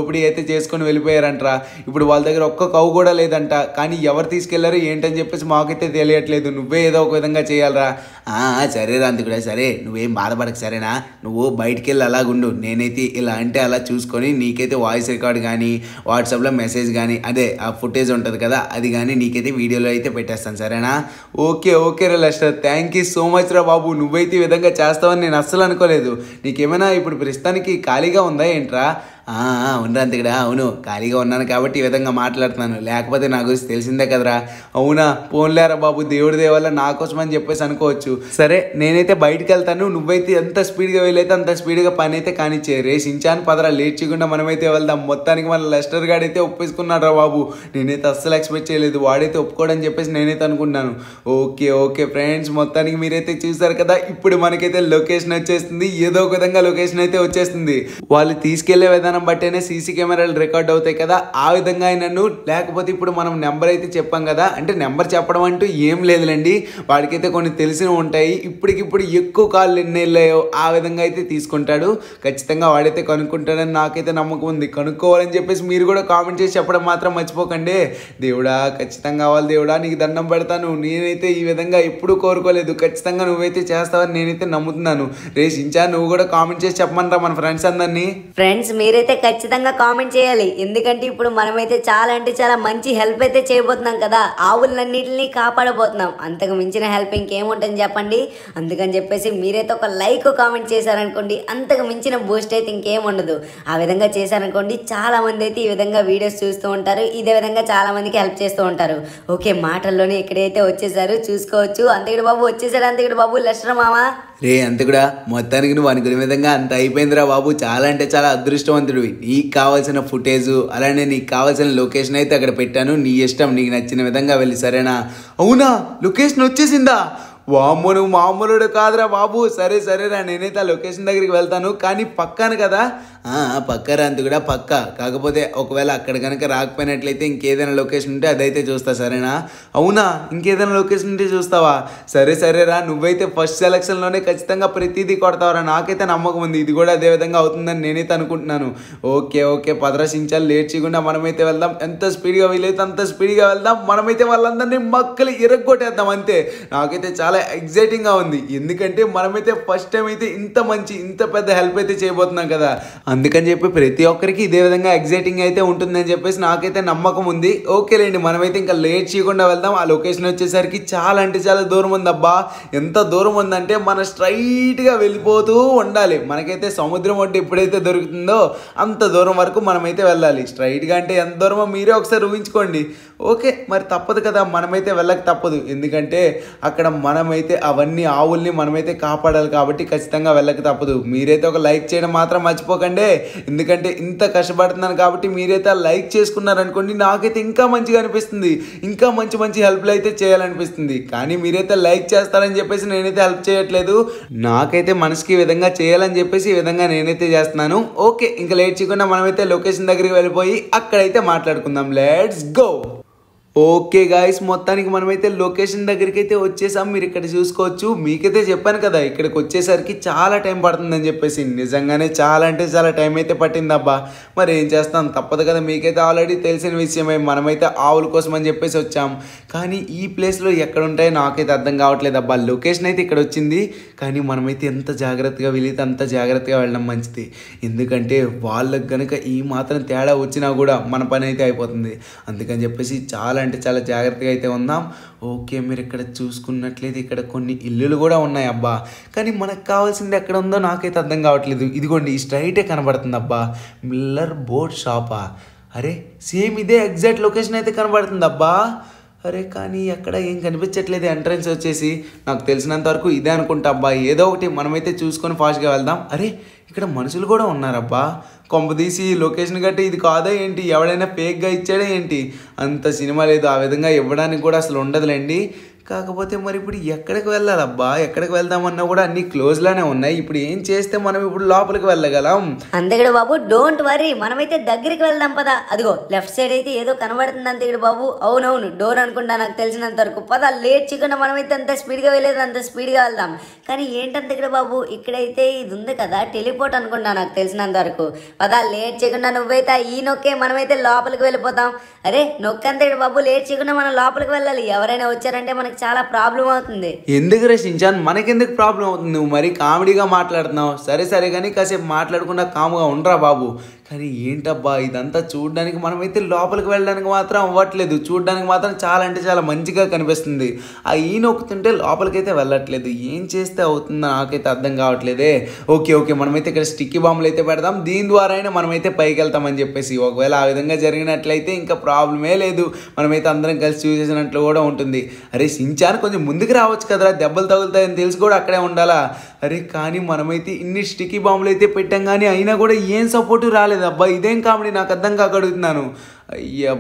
చేసుకొని వెళ్ళిపోయారంట్రా ఇప్పుడు వాళ్ళ దగ్గర ఒక్క కవు కూడా లేదంట కానీ ఎవరు తీసుకెళ్లారు ఏంటని చెప్పేసి మాకైతే తెలియట్లేదు నువ్వే ఏదో ఒక విధంగా చేయాలరా ఆ, సరేరా అందుకుడా సరే నువ్వేం బాధపడక సరేనా నువ్వు బయటికి వెళ్ళి అలాగుండు నేనైతే ఇలా అంటే అలా చూసుకొని నీకైతే వాయిస్ రికార్డ్ కానీ వాట్సాప్లో మెసేజ్ కానీ అదే ఆ ఫుటేజ్ ఉంటుంది కదా అది కానీ నీకైతే వీడియోలో అయితే పెట్టేస్తాను సరేనా ఓకే ఓకే రా Lester thank you so much రా బాబు నువ్వైతే ఈ విధంగా చేస్తావని నేను అస్సలు అనుకోలేదు నీకేమైనా ఇప్పుడు ప్రస్తుతానికి ఖాళీగా ఉందా ఏంట్రా ఆ, ఆ, ఉండరా అంతకుడా అవును ఖాళీగా ఉన్నాను కాబట్టి ఈ విధంగా మాట్లాడుతున్నాను లేకపోతే నా గురించి తెలిసిందే కదరా అవునా పోన్లేరా బాబు దేవుడి దేవల్ల నా కోసం అని చెప్పేసి అనుకోవచ్చు సరే నేనైతే బయటికి వెళ్తాను నువ్వైతే ఎంత స్పీడ్గా వెళ్ళైతే అంత స్పీడ్గా పని అయితే కానిచ్చే రేస్ ఇంచాను పదరా లేట్ చేయకుండా మనమైతే వెళ్దాం మొత్తానికి మన లెస్టర్ గాడు అయితే ఒప్పేసుకున్నాడు రా బాబు నేనైతే అస్సలు ఎక్స్పెక్ట్ చేయలేదు వాడైతే ఒప్పుకోడని చెప్పేసి నేనైతే అనుకున్నాను ఓకే ఓకే ఫ్రెండ్స్ మొత్తానికి మీరైతే చూసారు కదా ఇప్పుడు మనకైతే లొకేషన్ వచ్చేస్తుంది ఏదో ఒక విధంగా లొకేషన్ అయితే వచ్చేస్తుంది వాళ్ళు తీసుకెళ్లే విధానం బట్టేనే సీసీ కెమెరాలు రికార్డ్ అవుతాయి కదా ఆ విధంగా అయినను లేకపోతే ఇప్పుడు మనం నెంబర్ అయితే చెప్పాం కదా అంటే నెంబర్ చెప్పడం అంటూ ఏం లేదులేండి వాడికైతే కొన్ని తెలిసినవి ఉంటాయి ఇప్పటికిప్పుడు ఎక్కువ కాళ్ళు ఎన్ని వెళ్ళాయో ఆ విధంగా అయితే తీసుకుంటాడు ఖచ్చితంగా వాడైతే కనుక్కుంటాడని నాకైతే నమ్మకం ఉంది కనుక్కోవాలని చెప్పేసి మీరు కూడా కామెంట్ చేసి చెప్పడం మాత్రం మర్చిపోకండి దేవుడా ఖచ్చితంగా కావాలి దేవుడా నీకు దండం పెడతాను నేనైతే ఈ విధంగా ఎప్పుడూ కోరుకోలేదు ఖచ్చితంగా నువ్వైతే చేస్తావని నేనైతే నమ్ముతున్నాను రేస్ ఇంచా నువ్వు కూడా కామెంట్ చేసి చెప్పమంటారా మన ఫ్రెండ్స్ అందరినీ ఫ్రెండ్స్ మీరైతే ఖచ్చితంగా కామెంట్ చేయాలి ఎందుకంటే ఇప్పుడు మనమైతే చాలా అంటే చాలా మంచి హెల్ప్ అయితే చేయబోతున్నాం కదా ఆవులన్నింటినీ కాపాడబోతున్నాం అంతకు మించిన హెల్ప్ ఇంకేముంటుంది చెప్పండి అందుకని చెప్పేసి మీరైతే ఒక లైక్ కామెంట్ చేశారనుకోండి అంతకు మించిన బూస్ట్ అయితే ఇంకేం ఉండదు ఆ విధంగా చేశారనుకోండి చాలా మంది అయితే ఈ విధంగా వీడియోస్ చూస్తూ ఉంటారు ఇదే విధంగా చాలా మందికి హెల్ప్ చేస్తూ ఉంటారు ఓకే మాటల్లోనే ఇక్కడైతే వచ్చేసారు చూసుకోవచ్చు అంతకుడు బాబు వచ్చేసాడు అంతకుడు బాబు లక్ష్మణ మామ రే అంత కూడా మొత్తానికి నువ్వు అనుకునే విధంగా అంత అయిపోయిందిరా బాబు చాలా అంటే చాలా అదృష్టవంతుడివి నీకు కావాల్సిన ఫుటేజ్ అలానే నీకు కావాల్సిన లొకేషన్ అయితే అక్కడ పెట్టాను నీ ఇష్టం నీకు నచ్చిన విధంగా వెళ్ళి సరేనా అవునా లొకేషన్ వచ్చేసిందా వామ్మో నువ్వు మామూలుడు కాదురా బాబు సరే సరేరా నేనైతే ఆ లొకేషన్ దగ్గరికి వెళ్తాను కానీ పక్కాను కదా ఆ, పక్క రంతు కూడా పక్క కాకపోతే ఒకవేళ అక్కడ కనుక రాకపోయినట్లయితే ఇంకేదైనా లొకేషన్ ఉంటే అదైతే చూస్తా సరేనా అవునా ఇంకేదైనా లొకేషన్ ఉంటే చూస్తావా సరే సరేరా నువ్వైతే ఫస్ట్ సెలక్షన్లోనే ఖచ్చితంగా ప్రతిదీ కొడతావురా నాకైతే నమ్మకం ఉంది ఇది కూడా అదే విధంగా అవుతుందని నేనైతే అనుకుంటున్నాను ఓకే ఓకే పదరశించాలి లేట్ చేయకుండా మనమైతే వెళ్దాం ఎంత స్పీడ్గా వీలైతే అంత స్పీడ్గా వెళ్దాం మనమైతే వాళ్ళందరినీ మక్కలు ఇరగొట్టేద్దాం అంతే నాకైతే చాలా ఎగ్జైటింగ్గా ఉంది ఎందుకంటే మనమైతే ఫస్ట్ టైం అయితే ఇంత మంచి ఇంత పెద్ద హెల్ప్ అయితే చేయబోతున్నాం కదా అందుకని చెప్పి ప్రతి ఒక్కరికి ఇదే విధంగా ఎగ్జైటింగ్ అయితే ఉంటుందని చెప్పేసి నాకైతే నమ్మకం ఉంది ఓకేలేండి మనమైతే ఇంకా లేట్ చేయకుండా వెళ్దాం ఆ లొకేషన్ వచ్చేసరికి చాలా అంటే చాలా దూరం ఉంది అబ్బా ఎంత దూరం ఉందంటే మనం స్ట్రైట్గా వెళ్ళిపోతూ ఉండాలి మనకైతే సముద్రం ఒడ్డు ఎప్పుడైతే దొరుకుతుందో అంత దూరం వరకు మనమైతే వెళ్ళాలి స్ట్రైట్గా అంటే ఎంత దూరమో మీరే ఒకసారి ఊహించుకోండి ఓకే మరి తప్పదు కదా మనమైతే వెళ్ళక తప్పదు ఎందుకంటే అక్కడ మనమైతే అవన్నీ ఆవుల్ని మనమైతే కాపాడాలి కాబట్టి ఖచ్చితంగా వెళ్ళక తప్పదు మీరైతే ఒక లైక్ చేయడం మాత్రం మర్చిపోకండి ఎందుకంటే ఇంత కష్టపడుతున్నాను కాబట్టి మీరైతే ఆ లైక్ చేసుకున్నారనుకోండి నాకైతే ఇంకా మంచిగా అనిపిస్తుంది ఇంకా మంచి మంచి హెల్ప్లు అయితే చేయాలనిపిస్తుంది కానీ మీరైతే లైక్ చేస్తారని చెప్పేసి నేనైతే హెల్ప్ చేయట్లేదు నాకైతే మనసుకి ఈ విధంగా చేయాలని చెప్పేసి ఈ విధంగా నేనైతే చేస్తున్నాను ఓకే ఇంకా లేట్ చేయకుండా మనమైతే లొకేషన్ దగ్గరికి వెళ్ళిపోయి అక్కడైతే మాట్లాడుకుందాం లెట్స్ గో ఓకే గాయస్ మొత్తానికి మనమైతే లొకేషన్ దగ్గరికి అయితే వచ్చేసాం మీరు ఇక్కడ చూసుకోవచ్చు మీకైతే చెప్పాను కదా ఇక్కడికి వచ్చేసరికి చాలా టైం పడుతుందని చెప్పేసి నిజంగానే చాలా అంటే చాలా టైం అయితే పట్టింది అబ్బా మరి ఏం చేస్తాం తప్పదు కదా మీకైతే ఆల్రెడీ తెలిసిన విషయమే మనమైతే ఆవుల కోసం అని చెప్పేసి వచ్చాం కానీ ఈ ప్లేస్లో ఎక్కడ ఉంటాయో నాకైతే అర్థం కావట్లేదు అబ్బా లొకేషన్ అయితే ఇక్కడ వచ్చింది కానీ మనమైతే ఎంత జాగ్రత్తగా వెళితే అంత జాగ్రత్తగా వెళ్ళడం మంచిది ఎందుకంటే వాళ్ళకి గనుక ఈ మాత్రం తేడా వచ్చినా కూడా మన పని అయితే అయిపోతుంది అందుకని చెప్పేసి చాలా అంటే చాలా జాగ్రత్తగా అయితే ఉందాం ఓకే మీరు ఇక్కడ చూసుకున్నట్లయితే ఇక్కడ కొన్ని ఇల్లులు కూడా ఉన్నాయి అబ్బా కానీ మనకు కావాల్సింది ఎక్కడ ఉందో నాకైతే అర్థం కావట్లేదు ఇదిగోండి ఈ స్ట్రైటే కనబడుతుంది అబ్బా మిల్లర్ బోర్డ్ షాపా అరే సేమ్ ఇదే ఎగ్జాక్ట్ లొకేషన్ అయితే కనబడుతుంది అబ్బా అరే కానీ ఎక్కడ ఏం కనిపించట్లేదు ఎంట్రన్స్ వచ్చేసి నాకు తెలిసినంత వరకు ఇదే అనుకుంటా అబ్బా ఏదో ఒకటి మనమైతే చూసుకొని ఫాస్ట్గా వెళ్దాం అరే ఇక్కడ మనుషులు కూడా ఉన్నారబ్బా కొంపదీసి లొకేషన్ గట్టి ఇది కాదా ఏంటి ఎవడైనా ఫేక్గా ఇచ్చాడా ఏంటి అంత సినిమా లేదు ఆ విధంగా ఇవ్వడానికి కూడా అసలు ఉండదులేండి కాకపోతే మరి ఇప్పుడు ఎక్కడికి వెళ్ళాలబ్బా ఎక్కడికి వెళ్దామన్నా కూడా అన్ని క్లోజ్లోనే ఉన్నాయి ఇప్పుడు ఏం చేస్తే మనం ఇప్పుడు లోపలికి వెళ్ళగలం అంతేగడు బాబు డోంట్ వరీ మనమైతే దగ్గరికి వెళ్దాం పదా అదిగో లెఫ్ట్ సైడ్ అయితే ఏదో కనబడుతుంది అంతేగడు బాబు అవునవును డోర్ అనుకుంటా నాకు తెలిసినంత వరకు పద లేట్ చేయకుండా మనమైతే అంత స్పీడ్గా వెళ్ళేది అంత స్పీడ్గా వెళ్దాం కానీ ఏంటంతేగడు బాబు ఇక్కడైతే ఇది ఉంది కదా టెలిపోర్ట్ అనుకుంటా నాకు తెలిసినంత వరకు పద లేట్ చేయకుండా నువ్వైతే ఈ నొక్కే మనమైతే లోపలికి వెళ్ళిపోతాం అరే నొక్కంతేగడు బాబు లేట్ చేయకుండా మనం లోపలికి వెళ్ళాలి ఎవరైనా వచ్చారంటే మనకి చాలా ప్రాబ్లం అవుతుంది ఎందుకు రచించాన్ మనకెందుకు ప్రాబ్లం అవుతుంది నువ్వు మరీ కామెడీగా మాట్లాడుతున్నావు సరే సరే కానీ కాసేపు మాట్లాడకుండా కాముగా ఉండరా బాబు కానీ ఏంటబ్బా ఇదంతా చూడడానికి మనమైతే లోపలికి వెళ్ళడానికి మాత్రం అవ్వట్లేదు చూడడానికి మాత్రం చాలా అంటే చాలా మంచిగా కనిపిస్తుంది ఆ ఈ నొక్కుతుంటే లోపలికైతే వెళ్ళట్లేదు ఏం చేస్తే అవుతుందో నాకైతే అర్థం కావట్లేదే ఓకే ఓకే మనమైతే ఇక్కడ స్టిక్కీ బాంబులు అయితే పెడదాం దీని ద్వారా అయినా మనమైతే పైకి వెళ్తామని చెప్పేసి ఒకవేళ ఆ విధంగా జరిగినట్లయితే ఇంకా ప్రాబ్లమే లేదు మనమైతే అందరం కలిసి చూసేసినట్లు కూడా ఉంటుంది అరే సించాన్ కొంచెం ముందుకు రావచ్చు కదరా దెబ్బలు తగులుతాయని తెలిసి కూడా అక్కడే ఉండాలా అరే కానీ మనమైతే ఇన్ని స్టిక్కీ బాంబులు అయితే పెట్టాం కానీ అయినా కూడా ఏం సపోర్టు రాలేదు అబ్బా ఇదేం కామెడీ నాకు అర్థం కాక అడుగుతున్నాను అయ్య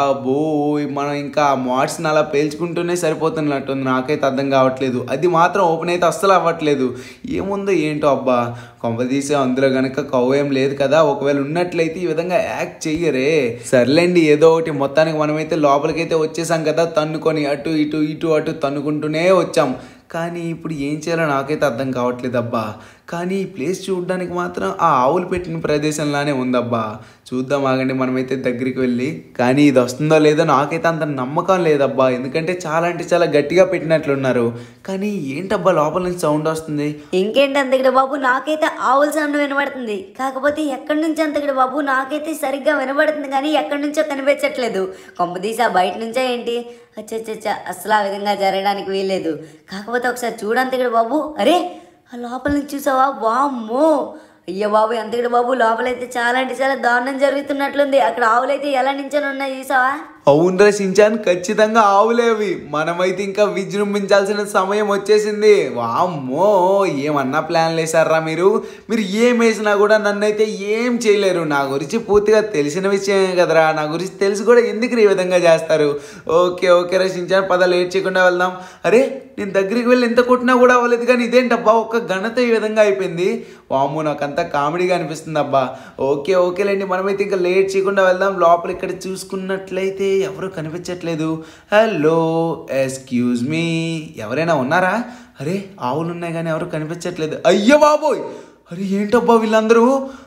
బాబోయ్ మనం ఇంకా ఆ మాట్స్ని అలా పేల్చుకుంటూనే సరిపోతున్నట్టుంది నాకైతే అర్థం కావట్లేదు అది మాత్రం ఓపెన్ అయితే అస్సలు అవ్వట్లేదు ఏముందో ఏంటో అబ్బా కొంపదీసి అందులో గనక కవ్వేం లేదు కదా ఒకవేళ ఉన్నట్లయితే ఈ విధంగా యాక్ట్ చెయ్యరే సర్లేండి ఏదో ఒకటి మొత్తానికి మనమైతే లోపలికైతే వచ్చేసాం కదా తన్నుకొని అటు ఇటు ఇటు అటు తన్నుకుంటూనే వచ్చాం కానీ ఇప్పుడు ఏం చేయాలో నాకైతే అర్థం కావట్లేదు అబ్బా కానీ ఈ ప్లేస్ చూడడానికి మాత్రం ఆ ఆవులు పెట్టిన ప్రదేశంలానే ఉందబ్బా చూద్దాం ఆగండి మనమైతే దగ్గరికి వెళ్ళి కానీ ఇది వస్తుందో లేదో నాకైతే అంత నమ్మకం లేదబ్బా ఎందుకంటే చాలా అంటే చాలా గట్టిగా పెట్టినట్లున్నారు కానీ ఏంటబ్బా లోపల నుంచి సౌండ్ వస్తుంది ఇంకేంటి అంతగడ బాబు నాకైతే ఆవుల సౌండ్ వినబడుతుంది కాకపోతే ఎక్కడి నుంచి అంతగడ బాబు నాకైతే సరిగ్గా వినబడుతుంది కానీ ఎక్కడి నుంచో కనిపించట్లేదు కొంపదీసి ఆ బయట నుంచే ఏంటి అచ్చచ్చచ్చ అసలు ఆ విధంగా జరగడానికి వీల్లేదు కాకపోతే ఒకసారి చూడంతగడ బాబు అరే ఆ లోపల నుంచి చూసావా వామ్మో అయ్యో బాబు ఎంతగడ బాబు లోపలైతే చాలా అంటే చాలా దారుణం జరుగుతున్నట్లుంది అక్కడ ఆవులైతే ఎలా నించొని ఉన్నాయి చూసావా అవును రచించాను ఖచ్చితంగా ఆవులేవి మనమైతే ఇంకా విజృంభించాల్సిన సమయం వచ్చేసింది వామ్మో ఏమన్నా ప్లాన్లు వేసారా మీరు మీరు ఏం వేసినా కూడా నన్నైతే ఏం చేయలేరు నా గురించి పూర్తిగా తెలిసిన విషయమే కదరా నా గురించి తెలిసి కూడా ఎందుకు ఈ విధంగా చేస్తారు ఓకే ఓకే రచించాను పద లేట్ చేయకుండా వెళ్దాం అరే నేను దగ్గరికి వెళ్ళి ఎంత కొట్టినా కూడా అవ్వలేదు కానీ ఇదేంటబ్బా ఒక్క ఘనత ఈ విధంగా అయిపోయింది వామ్మో నాకంతా కామెడీగా అనిపిస్తుంది అబ్బా ఓకే ఓకేలేండి మనమైతే ఇంకా లేట్ చేయకుండా వెళ్దాం లోపల ఇక్కడ చూసుకున్నట్లయితే ఎవరు కనిపించట్లేదు హలో ఎక్స్క్యూజ్ మీ ఎవరైనా ఉన్నారా అరే ఆవులు ఉన్నాయి కానీ ఎవరు కనిపించట్లేదు అయ్యో బాబోయ్ అరే ఏంటబ్బా వీళ్ళందరూ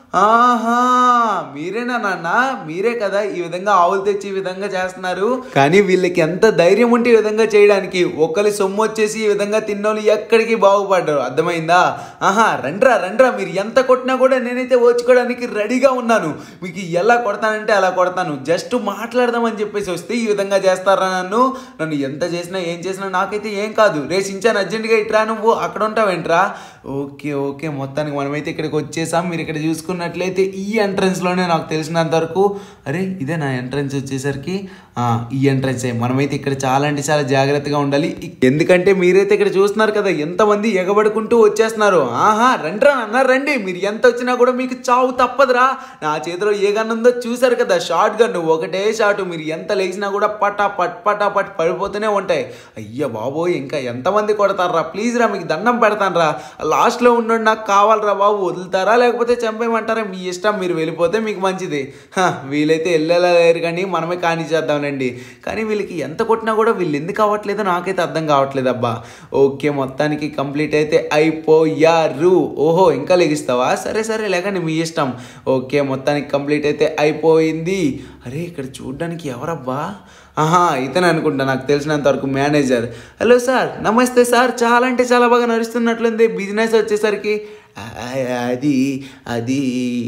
ఆహా మీరేనా నాన్న మీరే కదా ఈ విధంగా ఆవులు తెచ్చి ఈ విధంగా చేస్తున్నారు కానీ వీళ్ళకి ఎంత ధైర్యం ఉంటే ఈ విధంగా చేయడానికి ఒకరి సొమ్ము వచ్చేసి ఈ విధంగా తిన్నోళ్ళు ఎక్కడికి బాగుపడ్డారు అర్థమైందా ఆహా రండ్రా రండ్రా మీరు ఎంత కొట్టినా కూడా నేనైతే ఓచుకోవడానికి రెడీగా ఉన్నాను మీకు ఎలా కొడతానంటే అలా కొడతాను జస్ట్ మాట్లాడదామని చెప్పేసి వస్తే ఈ విధంగా చేస్తారా నన్ను నన్ను ఎంత చేసినా ఏం చేసినా నాకైతే ఏం కాదు రేసించాను అర్జెంటుగా ఇట్రా నువ్వు అక్కడ ఉంటావేంట్రా ఓకే ఓకే మొత్తానికి మనమైతే ఇక్కడికి వచ్చేసాం మీరు ఇక్కడ చూసుకున్నట్లయితే ఈ ఎంట్రన్స్లోనే నాకు తెలిసినంత వరకు అరే ఇదే నా ఎంట్రన్స్ వచ్చేసరికి ఆ, ఈ ఎంట్రన్స్ మనమైతే ఇక్కడ చాలా అంటే చాలా జాగ్రత్తగా ఉండాలి ఇ- ఎందుకంటే మీరైతే ఇక్కడ చూస్తున్నారు కదా ఎంతమంది ఎగబడుకుంటూ వచ్చేస్తున్నారు ఆహా రండ్రా అన్న రండి మీరు ఎంత వచ్చినా కూడా మీకు చావు తప్పదురా నా చేతిలో ఏ గన్ ఉందో చూసారు కదా షార్ట్ గన్ ఒకటే షాట్ మీరు ఎంత లేచినా కూడా పటా పట్ పటా పట్ పడిపోతూనే ఉంటాయి అయ్య బాబోయ్ ఇంకా ఎంతమంది కొడతారా ప్లీజ్ రా మీకు దండం పెడతాను రా లాస్ట్లో ఉన్నాడు నాకు కావాలరా బాబు వదులుతారా లేకపోతే చంపేయమంటారా మీ ఇష్టం మీరు వెళ్ళిపోతే మీకు మంచిది హ, వీలైతే వెళ్ళేలా లేరు కానీ మనమే కాని చేద్దాంలేండి కానీ వీళ్ళకి ఎంత కొట్టినా కూడా వీళ్ళు ఎందుకు అవ్వట్లేదో నాకైతే అర్థం కావట్లేదు అబ్బా ఓకే మొత్తానికి కంప్లీట్ అయితే అయిపోయారు ఓహో ఇంకా లెగిస్తావా సరే సరే లేకండి మీ ఇష్టం ఓకే మొత్తానికి కంప్లీట్ అయితే అయిపోయింది అరే ఇక్కడ చూడడానికి ఎవరబ్బా ఆహా ఇతను అనుకుంటా నాకు తెలిసినంత వరకు మేనేజర్ హలో సార్ నమస్తే సార్ చాలా అంటే చాలా బాగా నడుస్తున్నట్లుంది బిజినెస్ వచ్చేసరికి "ఆ, అది అది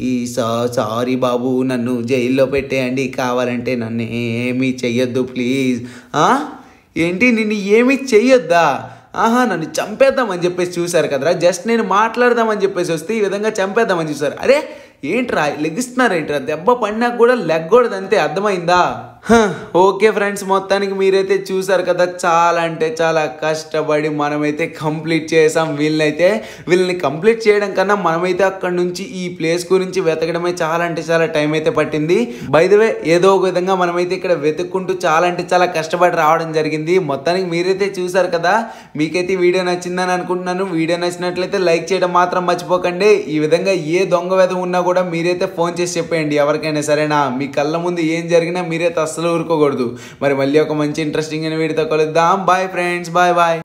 సా- సారీ బాబు నన్ను జైల్లో పెట్టేయండి కావాలంటే నన్ను ఏమీ చెయ్యొద్దు ప్లీజ్ ఆ? ఏంటి నిన్ను ఏమీ చెయ్యొద్దా ఆహా నన్ను చంపేద్దామని చెప్పేసి చూశారు కదరా జస్ట్ నేను మాట్లాడదామని చెప్పేసి వస్తే ఈ విధంగా చంపేద్దామని చూశారు అరే ఏంట్రా లెగిస్తున్నారు ఏంట్రా దెబ్బ పడినా కూడా లెగ్గకూడదు అంతే అర్థమైందా హ, ఓకే ఫ్రెండ్స్ మొత్తానికి మీరైతే చూసారు కదా చాలా అంటే చాలా కష్టపడి మనమైతే కంప్లీట్ చేసాం వీళ్ళనైతే వీళ్ళని కంప్లీట్ చేయడం కన్నా మనమైతే అక్కడ నుంచి ఈ ప్లేస్ గురించి వెతకడమే చాలా అంటే చాలా టైం అయితే పట్టింది బైదవే ఏదో ఒక విధంగా మనమైతే ఇక్కడ వెతుక్కుంటూ చాలా అంటే చాలా కష్టపడి రావడం జరిగింది మొత్తానికి మీరైతే చూసారు కదా మీకైతే ఈ వీడియో నచ్చిందని అనుకుంటున్నాను వీడియో నచ్చినట్లయితే లైక్ చేయడం మాత్రం మర్చిపోకండి ఈ విధంగా ఏ దొంగ వెధ ఉన్నా కూడా మీరైతే ఫోన్ చేసి చెప్పేయండి ఎవరికైనా సరేనా మీ కళ్ళ ముందు ఏం జరిగినా మీరైతే అస్సలు ఊరుకోకూడదు మరి మళ్ళీ ఒక మంచి ఇంట్రెస్టింగ్ అయిన వీడియోతో కలుద్దాం బాయ్ ఫ్రెండ్స్ బాయ్ బాయ్